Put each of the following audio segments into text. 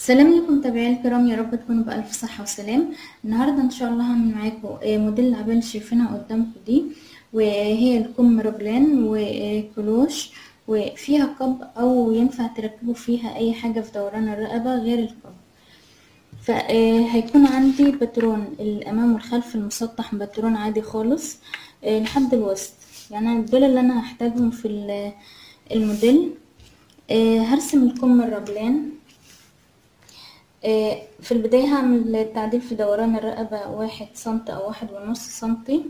السلام عليكم متابعينا الكرام يا رب تكونوا بألف صحة وسلام النهاردة إن شاء الله هعمل معاكم آه، موديل العباية اللي شايفينها قدامكم دي وهي الكم رجلان وكلوش وفيها قب أو ينفع تركبوا فيها أي حاجة في دوران الرقبة غير القب فهيكون عندي باترون الأمام والخلف المسطح باترون عادي خالص آه، لحد الوسط يعني دول اللي أنا هحتاجهم في ال- الموديل آه، هرسم الكم الرجلان آه، في البداية هعمل تعديل في دوران الرقبة واحد سنت أو واحد ونص سنتي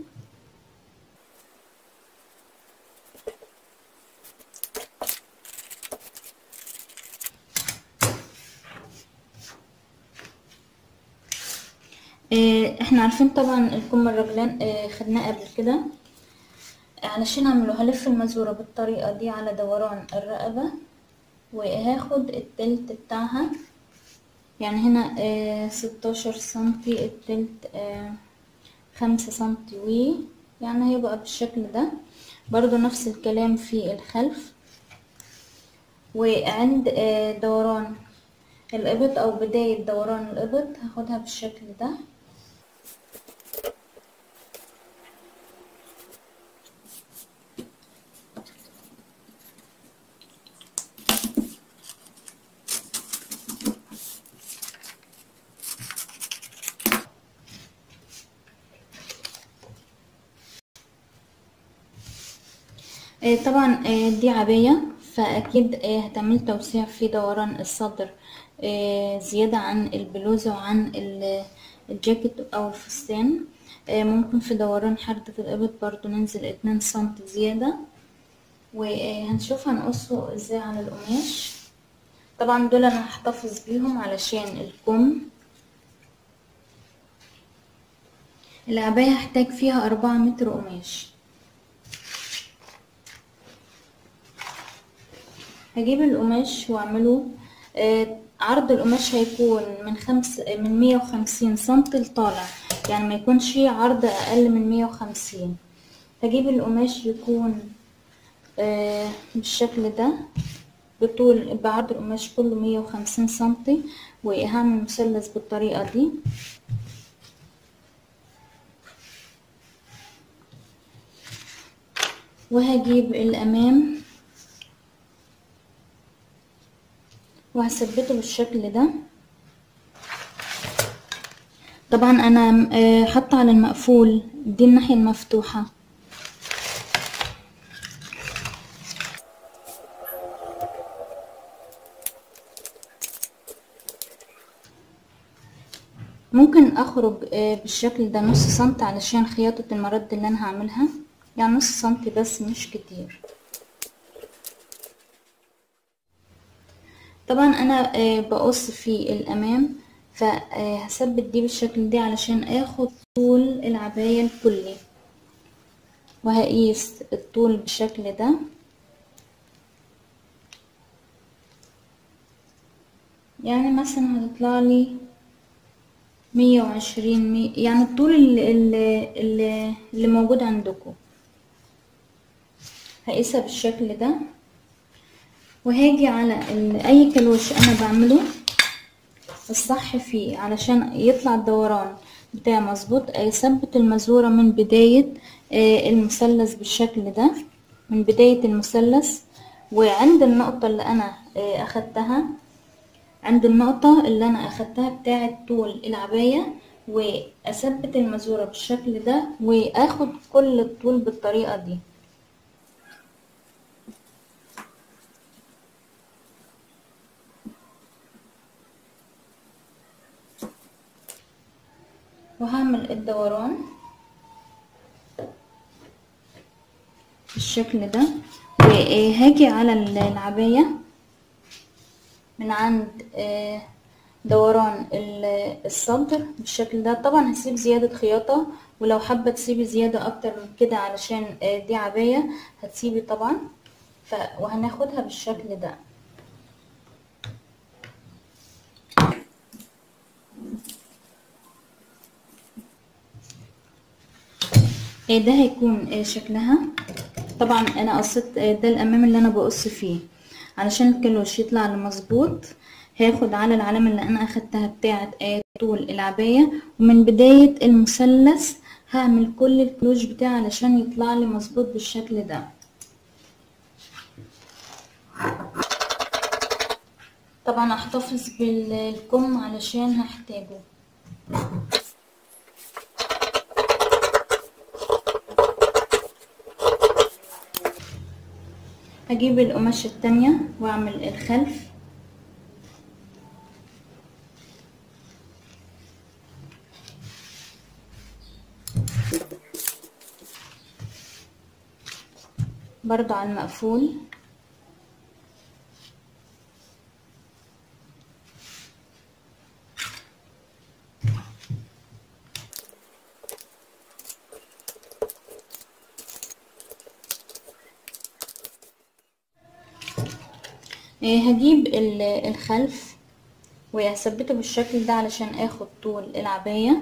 آه، احنا عارفين طبعا الكم الرجلان آه، خدناه قبل كده علشان اعمله هلف المزورة بالطريقة دي على دوران الرقبة وهاخد التلت بتاعها يعني هنا آه ستاشر سنتي التلت آه خمسة سنتي وي يعني هيبقى بالشكل ده برضو نفس الكلام في الخلف وعند آه دوران الإبط أو بداية دوران الإبط هاخدها بالشكل ده آه، طبعا آه، دي عباية فأكيد آه، هتعمل توسيع في دوران الصدر آه، زيادة عن البلوزة وعن ال- الجاكيت أو الفستان آه، ممكن في دوران حردة الإبط برضو ننزل اتنين سنتي زيادة وهنشوف هنقصه ازاي على القماش طبعا دول انا هحتفظ بيهم علشان الكم العباية هحتاج فيها أربعة متر قماش هجيب القماش واعمله آه عرض القماش هيكون من خمس من مية وخمسين سنتي لطالع يعني ما يكونش عرض اقل من مية وخمسين هجيب القماش يكون آه بالشكل ده بطول بعرض القماش كله مية وخمسين سنتي وهعمل مثلث بالطريقة دي وهجيب الأمام وهثبته بالشكل ده طبعا انا آه، حاطه على المقفول دي الناحيه المفتوحه ممكن اخرج آه، بالشكل ده نص سنتي علشان خياطه المرد اللي انا هعملها يعني نص سنتي بس مش كتير طبعا انا آه، بقص في الامام فهثبت دي بالشكل دي علشان اخد طول العباية الكلي وهقيس الطول بالشكل ده يعني مثلا هتطلع لي مية وعشرين مي... يعني الطول اللي, اللي, اللي موجود عندكم هقيسها بالشكل ده وهاجي على ال- اي كلوش انا بعمله الصح فيه علشان يطلع الدوران بتاعي مظبوط اثبت المزورة من بداية آه، المثلث بالشكل ده من بداية المثلث وعند النقطة اللي انا آه، اخدتها عند النقطة اللي انا اخدتها بتاعة طول العباية واثبت المزورة بالشكل ده واخد كل الطول بالطريقة دي وهعمل الدوران بالشكل ده وهاجي على العباية من عند آه، دوران ال- الصدر بالشكل ده طبعا هسيب زيادة خياطة ولو حابة تسيبي زيادة اكتر من كده علشان آه، دي عباية هتسيبي طبعا ف وهناخدها بالشكل ده آه، ده هيكون آه، شكلها طبعا انا قصيت آه، ده الامام اللي انا بقص فيه علشان الكلوش يطلع لي مظبوط هاخد على العلامة اللي انا اخدتها بتاعة طول العباية ومن بداية المثلث هعمل كل الكلوش بتاعي علشان يطلع لي مظبوط بالشكل ده طبعا احتفظ بالكم علشان هحتاجه هجيب القماشة التانية واعمل الخلف برضو على المقفول هجيب الخلف وهثبته بالشكل ده علشان اخد طول العباية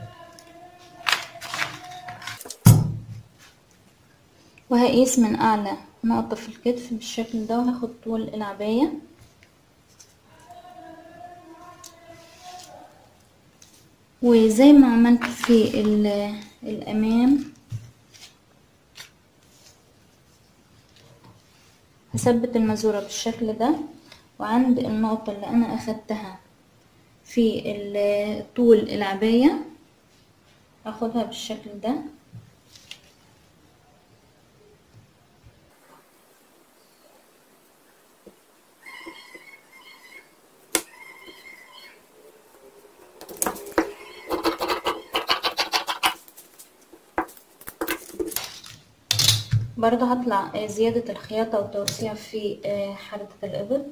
وهقيس من اعلى نقطة في الكتف بالشكل ده وهاخد طول العباية وزي ما عملت في الامام هثبت المزورة بالشكل ده وعند النقطة اللي انا اخدتها في طول العباية اخدها بالشكل ده برضو هطلع زيادة الخياطة والتوسيع في حردة الإبط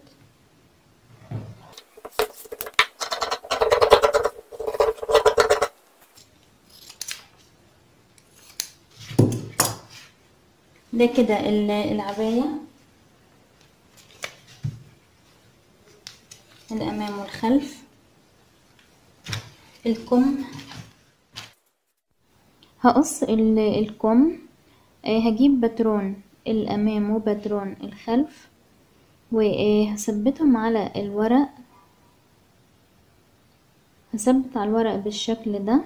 ده كده العباية الأمام والخلف الكم هقص الكم هجيب باترون الأمام وباترون الخلف وهثبتهم على الورق هثبت على الورق بالشكل ده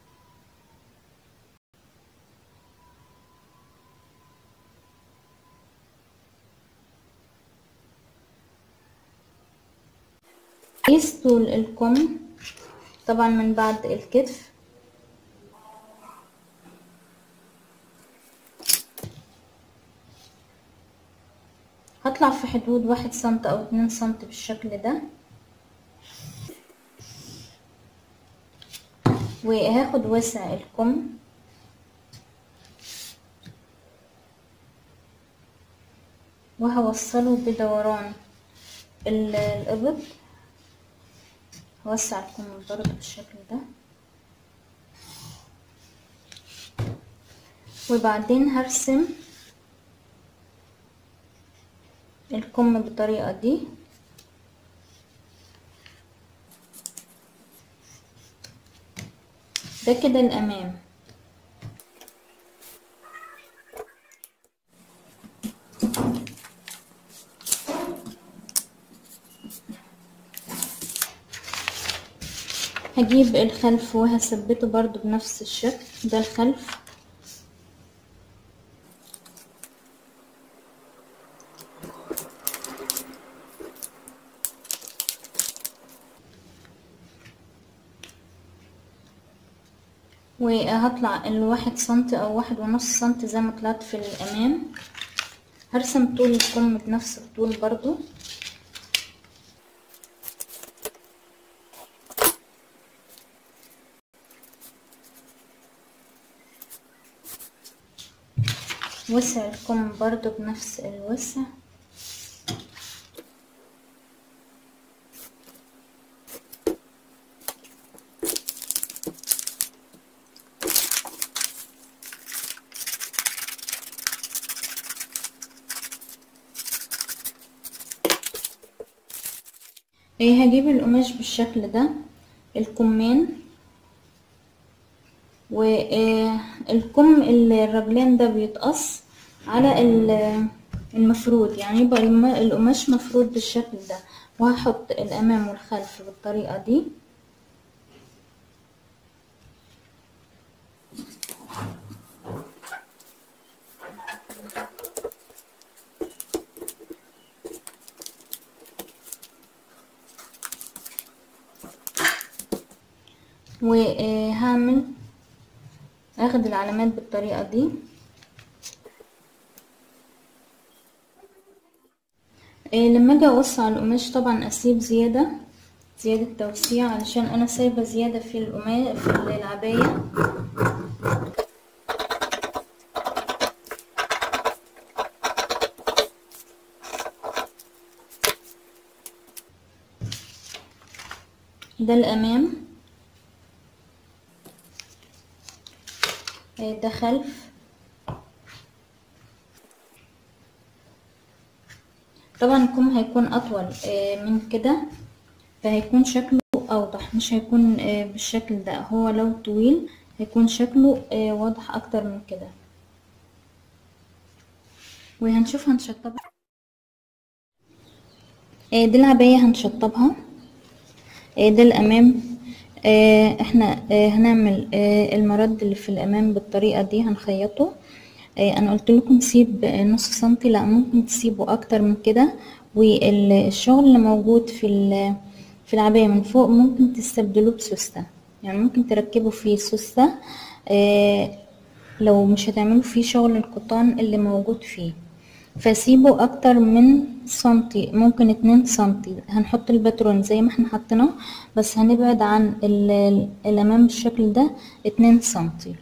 قيس طول الكم طبعا من بعد الكتف هطلع في حدود واحد سنت او اتنين سنت بالشكل ده وهاخد وسع الكم وهوصله بدوران الابط هوسع الكم برضه بالشكل ده وبعدين هرسم الكم بالطريقة دي ده كده الأمام هجيب الخلف وهثبته برضو بنفس الشكل ده الخلف وهطلع الواحد سنتي او واحد ونص سنتي زي ما طلعت في الامام هرسم طول الكم بنفس الطول برضو وسع الكم برضو بنفس الوسع ايه هجيب القماش بالشكل ده الكمين والكم الرجلين ده بيتقص على المفرود يعني يبقى القماش مفرود بالشكل ده وهحط الامام والخلف بالطريقة دي وهعمل اخد العلامات بالطريقة دي إيه لما اجي اوسع القماش طبعا اسيب زيادة زيادة توسيع علشان انا سايبة زيادة في القماش في العباية ده الامام ده خلف طبعا الكم هيكون اطول من كده فهيكون شكله اوضح مش هيكون بالشكل ده هو لو طويل هيكون شكله واضح اكتر من كده وهنشوف هنشطبها دي العباية هنشطبها ده الامام آه احنا آه هنعمل آه المرد اللي في الامام بالطريقة دي هنخيطه انا قلت لكم سيب نص سنتي لا ممكن تسيبوا اكتر من كده والشغل اللي موجود في في العباية من فوق ممكن تستبدلوه بسوستة يعني ممكن تركبوا فيه سوستة لو مش هتعملوا فيه شغل القطان اللي موجود فيه فسيبوا اكتر من سنتي ممكن اتنين سنتي هنحط الباترون زي ما احنا حطيناه بس هنبعد عن الامام بالشكل ده اتنين سنتي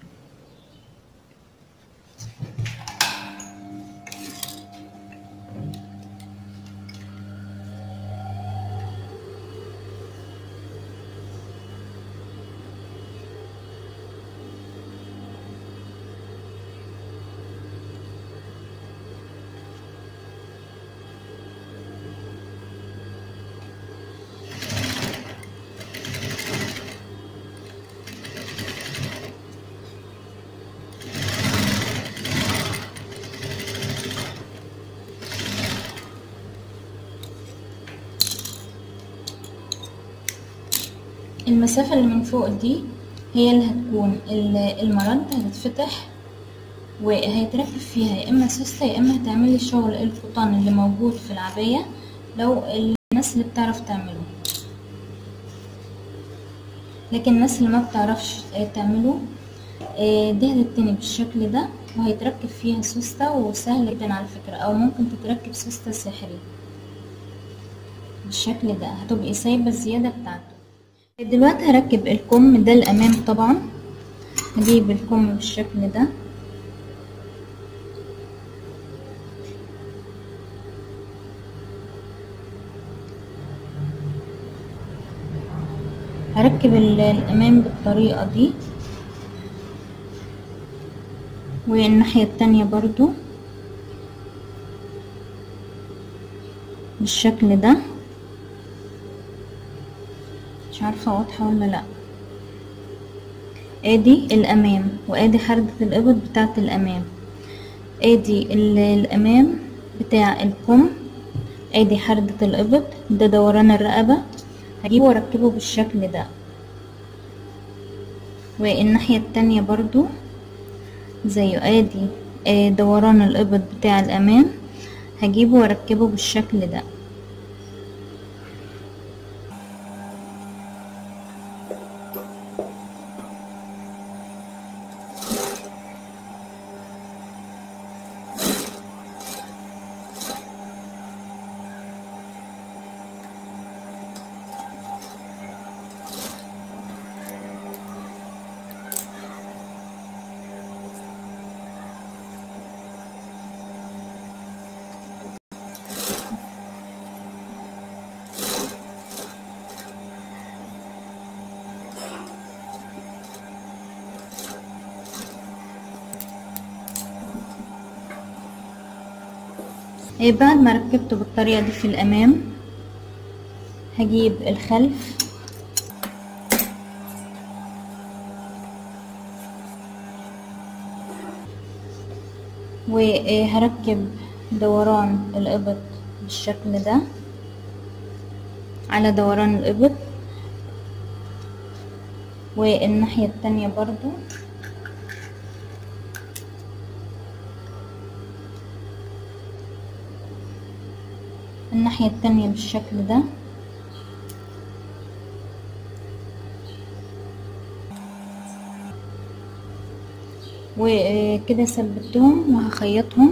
المسافة اللي من فوق دي هي اللي هتكون المرد هتتفتح وهيتركب فيها يا اما سوستة يا اما هتعملي شغل القطان اللي موجود في العباية لو الناس اللي بتعرف تعمله لكن الناس اللي ما بتعرفش تعمله دي هتتني بالشكل ده وهيتركب فيها سوستة وسهل جدا على فكرة او ممكن تتركب سوستة سحري بالشكل ده هتبقي سايبة الزيادة بتاعته دلوقتي هركب الكم ده الامام طبعا هجيب الكم بالشكل ده هركب الامام بالطريقة دي والناحية التانية برضو بالشكل ده مش عارفة واضحة ولا لا ادي الامام وادي حردة الابط بتاعة الامام ادي الامام بتاع الكم ادي حردة الابط ده دوران الرقبة هجيبه واركبه بالشكل ده والناحية التانية برضو زيه ادي دوران الابط بتاع الامام هجيبه واركبه بالشكل ده بعد ما ركبته بالطريقة دي في الأمام هجيب الخلف وهركب دوران الإبط بالشكل ده على دوران الإبط والناحية التانية برضو الناحية التانية بالشكل ده وكده ثبتهم وهخيطهم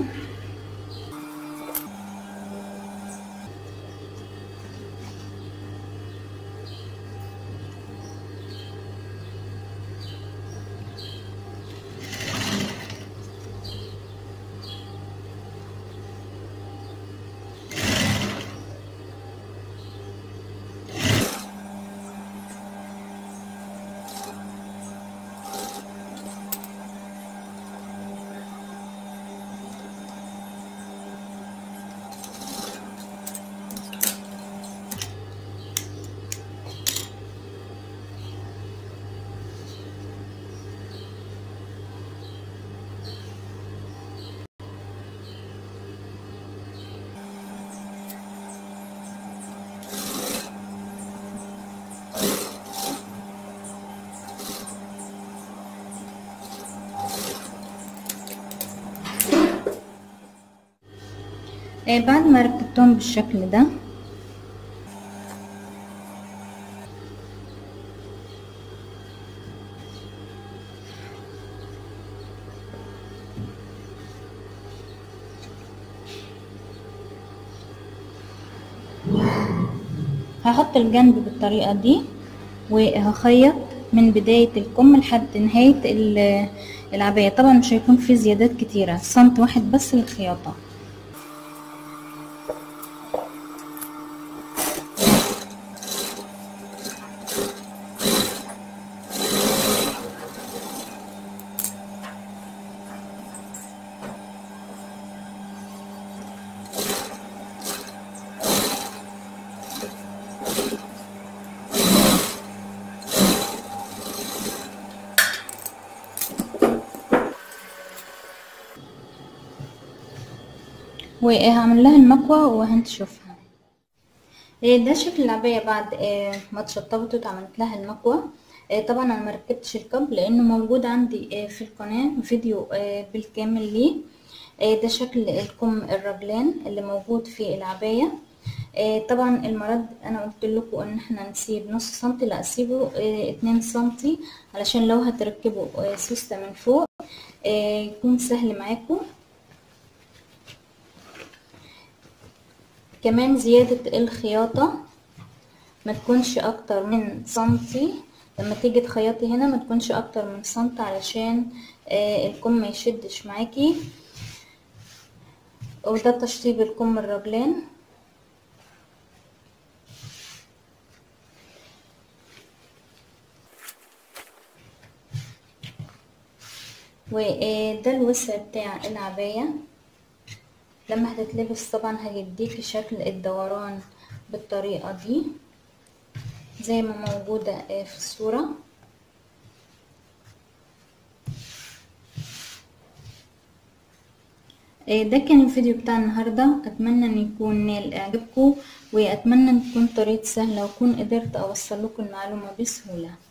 آه، بعد ما ركبتهم بالشكل ده هحط الجنب بالطريقة دي وهخيط من بداية الكم لحد نهاية ال- العباية طبعا مش هيكون في زيادات كتيرة سنت واحد بس للخياطة وهعمل لها المكوى وهنشوفها إيه ده شكل العباية بعد إيه ما اتشطبت واتعملت لها المكوى إيه طبعا انا مركبتش الكب لانه موجود عندي إيه في القناة فيديو إيه بالكامل ليه إيه ده شكل الكم الرجلان اللي موجود في العباية إيه طبعا المرد انا قلت لكم ان احنا نسيب نص سنتي لا اسيبه إيه اتنين سنتي علشان لو هتركبوا إيه سوستة من فوق إيه يكون سهل معاكم كمان زيادة الخياطة ما تكونش اكتر من سنتي لما تيجي تخيطي هنا ما تكونش اكتر من سنت علشان آه الكم ما يشدش معاكي وده تشطيب الكم الرجلان وده الوسع بتاع العباية لما هتتلبس طبعا هيديكي شكل الدوران بالطريقة دي زي ما موجودة في الصورة ده كان الفيديو بتاع النهاردة اتمنى ان يكون نال اعجابكم واتمنى ان تكون طريقة سهلة واكون قدرت اوصل لكم المعلومة بسهولة